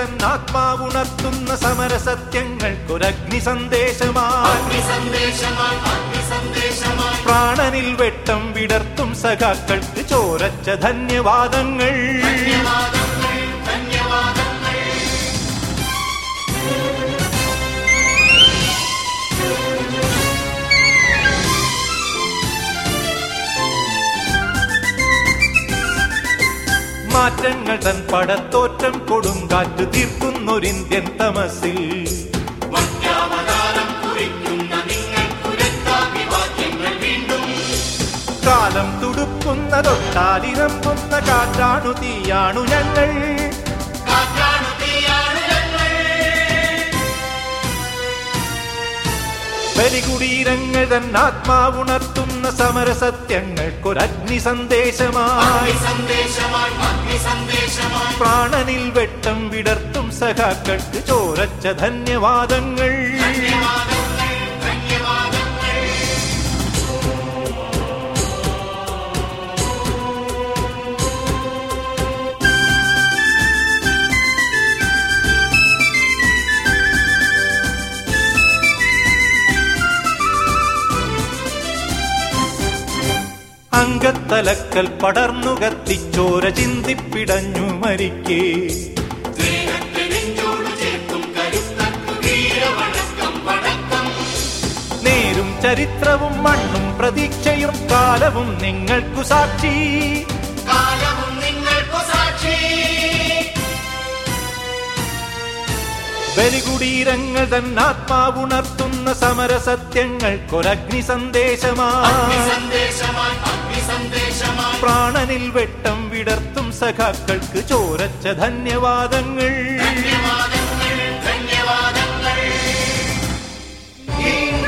തൻ ആത്മാവുണർത്തുന്ന സമരസത്യങ്ങൾക്കൊരഗ്നി സന്ദേശമായി പ്രാണനിൽ വെട്ടം വിടർത്തും സഖാക്കൾക്ക് ചോരച്ച ധന്യവാദങ്ങൾ മാറ്റങ്ങൾ തൻ പടത്തോറ്റം കൊടുങ്കാറ്റ് തീർക്കുന്നൊരിന്ത്യൻ തമസിൽ കാലം തുടുക്കുന്ന തൊട്ടാലിരമ്പുന്ന കാറ്റാണു തീയാണു ഞങ്ങൾ ബലികുടീരങ്ങൾ തൻ ആത്മാവുണർത്തുന്ന സമരസത്യങ്ങൾക്കൊരഗ്നി സന്ദേശമായി പ്രാണനിൽ വെട്ടം വിടർത്തും സഖാക്കൾക്ക് ചോരച്ച ധന്യവാദങ്ങൾ അങ്കത്തലക്കൽ പടർന്നു കത്തിച്ചോര ചിന്തിപ്പിടഞ്ഞു മരിക്കേ നേരും ചരിത്രവും മണ്ണും പ്രതീക്ഷയും കാലവും നിങ്ങൾക്കു സാക്ഷി ബലികുടീരങ്ങൾ തൻ ആത്മാവുണർത്തുന്ന സമരസത്യങ്ങൾക്കൊരഗ്നി സന്ദേശമായി പ്രാണനിൽ വെട്ടം വിടർത്തും സഖാക്കൾക്ക് ചോരച്ച ധന്യവാദങ്ങൾ ഈ